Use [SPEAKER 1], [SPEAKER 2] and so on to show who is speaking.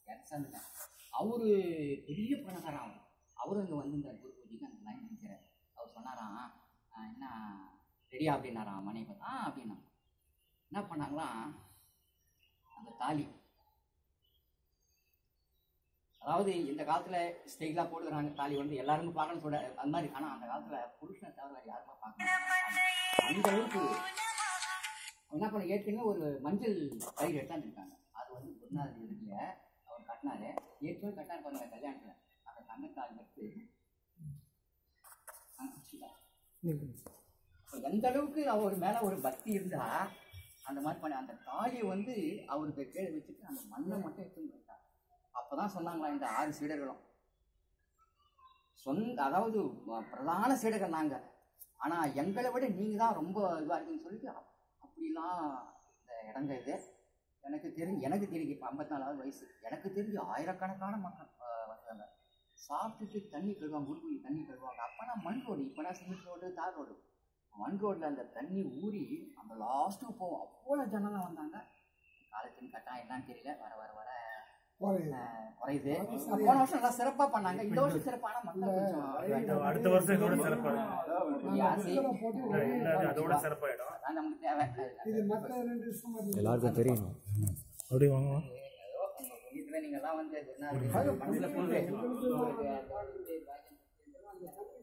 [SPEAKER 1] இறந்துட்டேன் அவரு பெரிய பணக்காரன் அவர் அவரும் இங்கே வந்திருந்தார் குரு பூஜைக்கு அந்த லைன் நிற்கிறார் அவர் சொன்னாராம் "ஆ, என்ன ரெடியா அப்படின்னாராம் மனைவி பார்த்து, ஆ அப்படின்னா என்ன பண்ணாங்களாம் அந்த தாலி அதாவது இந்த காலத்துல ஸ்டைலாக போட்டுக்கிறாங்க தாலி வந்து எல்லாருமே பார்க்கணும்னு சொல்ல அந்த மாதிரி ஆனால் அந்த காலத்துல புருஷனை தவிர வேறு யாருமே பார்க்க மாட்டாங்க. அந்த அளவுக்கு என்ன பண்ண ஏற்கனவே ஒரு மஞ்சள் கயிறு எடுத்தாந்துருக்காங்க அது வந்து குருநாதர் இருக்குல்ல அவர் கட்டினாரு ஏற்கனவே கட்டினாரு பாருங்க கல்யாணத்துல அந்த தங்கத்தால் எடுத்து அப்ப எந்த அளவுக்கு அவர் மேல ஒரு பக்தி இருந்தா அந்த மாதிரி பண்ண அந்த தாலியை வந்து அவருக்கு கீழே வச்சுட்டு அந்த மண்ணை மட்டும் எடுத்துன்னு போயிட்டார் அப்பதான் சொன்னாங்களா இந்த ஆறு சீடர்களும் சொந்த அதாவது அஹ், பிரதான சீடர்கள் நாங்க ஆனா எங்களை விட நீங்க தான் ரொம்ப இதுவா இருக்குன்னு சொல்லிட்டு அப்- அப்படிலாம் இந்த இடங்க இது எனக்கு தெரிஞ்சு எனக்கு தெரிஞ்சு இப்போ ஐம்பத்தி நாலாவது வயசு எனக்கு தெரிஞ்சு ஆயிரக்கணக்கான மக்கள் அஹ், வந்தாங்க சாப்பிட்டுட்டு தண்ணி கழுவாங்க உருகுலி தண்ணி கழுவாங்க அப்போனா மண் ரோடு இப்போனா சிமெண்ட் ரோடு தார் ரோடு மண் ரோட்டில் அந்த தண்ணி ஊறி அந்த லாஸ்ட்டுக்கு போகும் அவ்வளோ ஜனங்க வந்தாங்க காலத்தின் கட்டாயம் என்னன்னு தெரியல வர வர வர அஹ், குறையுது போன வருஷம் நல்லா சிறப்பாக பண்ணாங்க இந்த வருஷம் சிறப்பான மக்கள் கொஞ்சம்
[SPEAKER 2] அடுத்த வருஷம் இதோட சிறப்பா இருக்கும்
[SPEAKER 1] ஆசை.
[SPEAKER 2] இல்ல, இல்ல, அது அதோட சிறப்பாயிடும்
[SPEAKER 1] அதான் நமக்கு தேவை
[SPEAKER 3] இது மற்ற ரெண்டு சுமார்
[SPEAKER 4] எல்லாருக்கும் தெரியணும்
[SPEAKER 2] அப்படி வாங்க
[SPEAKER 1] ஏதோ உங்க புண்ணியத்துல நீங்க எல்லாம் வந்து குருநாதர் மனசுல போட்டு உங்களுக்கு அந்த பாக்கியம்